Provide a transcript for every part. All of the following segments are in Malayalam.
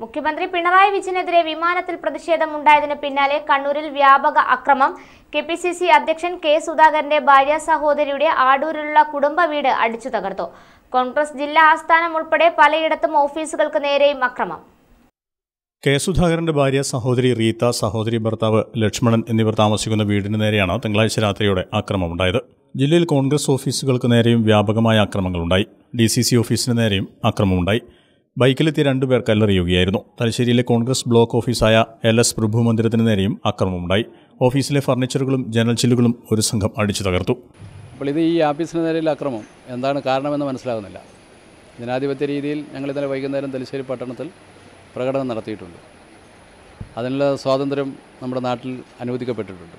മുഖ്യമന്ത്രി പിണറായി വിജയനെതിരെ വിമാനത്തിൽ പ്രതിഷേധമുണ്ടായതിന് പിന്നാലെ കണ്ണൂരിൽ വ്യാപക അക്രമം കെ പി സി സി അധ്യക്ഷൻ കെ സുധാകരന്റെ ഭാര്യ സഹോദരിയുടെ ആടൂരിലുള്ള കുടുംബ വീട് അടിച്ചു തകർത്തു കോൺഗ്രസ് ജില്ലാ ആസ്ഥാനം ഉൾപ്പെടെ പലയിടത്തും ഓഫീസുകൾക്ക് നേരെയും അക്രമം കെ സുധാകരന്റെ ഭാര്യ സഹോദരി റീത്ത സഹോദരി ഭർത്താവ് ലക്ഷ്മണൻ എന്നിവർ താമസിക്കുന്ന വീടിന് നേരെയാണ് തിങ്കളാഴ്ച രാത്രിയോടെ ആക്രമമുണ്ടായത് ജില്ലയിൽ കോൺഗ്രസ് ഓഫീസുകൾക്ക് നേരെയും വ്യാപകമായ ആക്രമണങ്ങളുണ്ടായി ഡി സി സി ഓഫീസിന് നേരെയും ആക്രമമുണ്ടായി ബൈക്കിലെത്തിയ രണ്ടുപേർ കല്ലെറിയുകയായിരുന്നു തലശ്ശേരിയിലെ കോൺഗ്രസ് ബ്ലോക്ക് ഓഫീസായ എൽ എസ് പ്രഭു മന്ദിരത്തിന് നേരെയും ആക്രമമുണ്ടായി ഓഫീസിലെ ഫർണിച്ചറുകളും ജനൽ ചില്ലുകളും ഒരു സംഘം അടിച്ചു തകർത്തു അപ്പോൾ ഇത് ഈ ആഫീസിന് നേരെയുള്ള അക്രമം എന്താണ് കാരണമെന്ന് മനസ്സിലാകുന്നില്ല ജനാധിപത്യ രീതിയിൽ ഞങ്ങൾ ഇന്നലെ വൈകുന്നേരം തലശ്ശേരി പട്ടണത്തിൽ പ്രകടനം നടത്തിയിട്ടുണ്ട് അതിനുള്ള സ്വാതന്ത്ര്യം നമ്മുടെ നാട്ടിൽ അനുവദിക്കപ്പെട്ടിട്ടുണ്ട്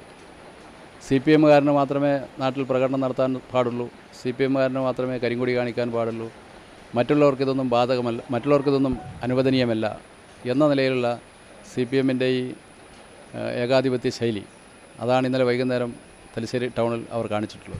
സി പി എമ്മുകാരന് മാത്രമേ നാട്ടിൽ പ്രകടനം നടത്താൻ പാടുള്ളൂ സി പി എമ്മുകാരന് മാത്രമേ കരിങ്കൊടി കാണിക്കാൻ പാടുള്ളൂ മറ്റുള്ളവർക്ക് ഇതൊന്നും ബാധകമല്ല മറ്റുള്ളവർക്ക് ഇതൊന്നും അനുവദനീയമല്ല എന്ന നിലയിലുള്ള സി പി എമ്മിൻ്റെ ഈ ഏഹ്, ഏകാധിപത്യ ശൈലി അതാണ് ഇന്നലെ വൈകുന്നേരം തലശ്ശേരി ടൗണിൽ അവർ കാണിച്ചിട്ടുള്ളത്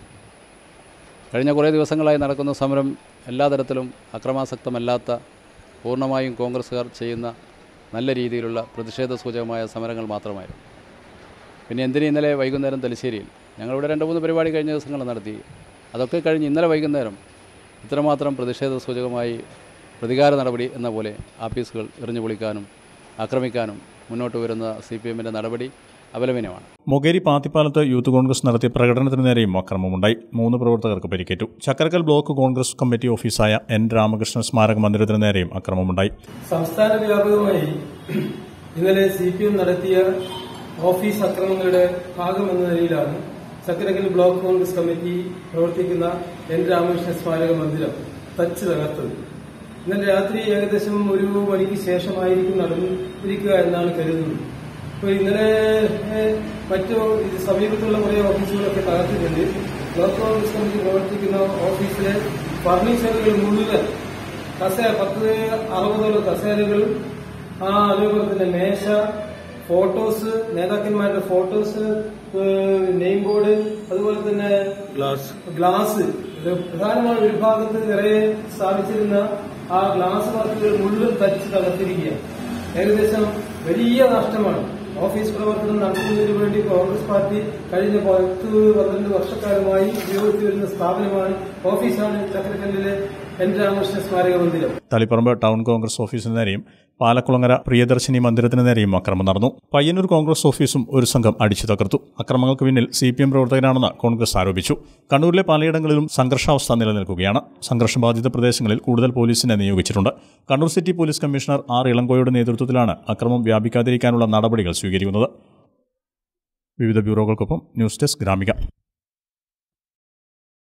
കഴിഞ്ഞ കുറേ ദിവസങ്ങളായി നടക്കുന്ന സമരം എല്ലാ തരത്തിലും അക്രമാസക്തമല്ലാത്ത പൂർണ്ണമായും കോൺഗ്രസ്സുകാർ ചെയ്യുന്ന നല്ല രീതിയിലുള്ള പ്രതിഷേധ സൂചകമായ സമരങ്ങൾ മാത്രമായിരുന്നു പിന്നെ എന്തിന് ഇന്നലെ വൈകുന്നേരം തലശ്ശേരിയിൽ ഞങ്ങളിവിടെ രണ്ട് മൂന്ന് പരിപാടി കഴിഞ്ഞ ദിവസങ്ങൾ നടത്തി അതൊക്കെ കഴിഞ്ഞ് ഇന്നലെ വൈകുന്നേരം ഇത്രമാത്രം പ്രതിഷേധ സൂചകമായി പ്രതികാര നടപടി എന്ന പോലെ ആഫീസുകൾ എറിഞ്ഞു പൊളിക്കാനും ആക്രമിക്കാനും മുന്നോട്ട് വരുന്ന സി പി എമ്മിൻ്റെ നടപടി അപലപനീയമാണ് മൊകേരി പാത്തിപ്പാലത്ത് യൂത്ത് കോൺഗ്രസ് നടത്തിയ പ്രകടനത്തിന് നേരെയും അക്രമമുണ്ടായി മൂന്ന് പ്രവർത്തകർക്ക് പരിക്കേറ്റു ചക്കരക്കൽ ബ്ലോക്ക് കോൺഗ്രസ് കമ്മിറ്റി ഓഫീസായ എൻ രാമകൃഷ്ണൻ സ്മാരക മന്ദിരത്തിന് നേരെയും അക്രമമുണ്ടായി സംസ്ഥാന വ്യാപകമായി ഇന്നലെ സി പി എം നടത്തിയ ഓഫീസ് അക്രമങ്ങളുടെ ഭാഗമെന്ന നിലയിലാണ് ചക്കരക്കൽ ബ്ലോക്ക് കോൺഗ്രസ് കമ്മിറ്റി പ്രവർത്തിക്കുന്ന എൻ രാമകൃഷ്ണ സ്മാരക മന്ദിരം തച്ച് തകർത്തത് ഇന്നലെ രാത്രി ഏകദേശം ഒരു മണിക്ക് ശേഷമായിരിക്കും നടന്നിരിക്കുക എന്നാണ് കരുതുന്നത് അപ്പോൾ ഇന്നലെ ഏഹ്, മറ്റു ഇത് സമീപത്തുള്ള കുറേ ഓഫീസുകളൊക്കെ തകർത്തിട്ടുണ്ട് ബ്ലോക്ക് കോൺഗ്രസ് കമ്മിറ്റി പ്രവർത്തിക്കുന്ന ഓഫീസിലെ ഫർണിച്ചറുകൾ മുഴുവൻ കസേര പത്ത് അറുപതോളം കസേരകൾ ആ അതേപോലെ തന്നെ മേശ ഫോട്ടോസ് നേതാക്കന്മാരുടെ ഫോട്ടോസ് നെയിം ബോർഡ് അതുപോലെ തന്നെ ഗ്ലാസ് ഗ്ലാസ് ഇത് പ്രധാനമായ ഒരു ഭാഗത്ത് നിറയെ സ്ഥാപിച്ചിരുന്ന ആ ഗ്ലാസ് വർക്കുകൾ മുഴുവൻ തച്ച് തകർത്തിരിക്കുകയാണ് ഏകദേശം വലിയ നഷ്ടമാണ് ഓഫീസ് പ്രവർത്തനം നടത്തുന്നതിന് വേണ്ടി കോൺഗ്രസ് പാർട്ടി കഴിഞ്ഞ പത്ത് പന്ത്രണ്ട് വർഷക്കാലമായി ഉപയോഗിച്ചു വരുന്ന സ്ഥാപനമാണ് ഓഫീസാണ് ചക്രക്കല്ലിലെ എൻ രാമകൃഷ്ണ സ്മാരക മന്ദിരം തളിപ്പറമ്പ് ടൗൺ കോൺഗ്രസ് ഓഫീസിന് നേരെയും പാലക്കുളങ്ങര പ്രിയദർശിനി മന്ദിരത്തിന് നേരെയും അക്രമം നടന്നു പയ്യന്നൂർ കോൺഗ്രസ് ഓഫീസും ഒരു സംഘം അടിച്ചു തകർത്തു അക്രമങ്ങൾക്ക് പിന്നിൽ സി പി എം പ്രവർത്തകരാണെന്ന് കോൺഗ്രസ് ആരോപിച്ചു കണ്ണൂരിലെ പലയിടങ്ങളിലും സംഘർഷാവസ്ഥ നിലനിൽക്കുകയാണ് സംഘർഷബാധിത പ്രദേശങ്ങളിൽ കൂടുതൽ പോലീസിനെ നിയോഗിച്ചിട്ടുണ്ട് Kannur city police commissioner R ഇളങ്കോയുടെ നേതൃത്വത്തിലാണ് അക്രമം വ്യാപിക്കാതിരിക്കാനുള്ള നടപടികൾ സ്വീകരിക്കുന്നത് വിവിധ ബ്യൂറോകൾക്കൊപ്പം ന്യൂസ് ഡെസ്ക് ഗ്രാമിക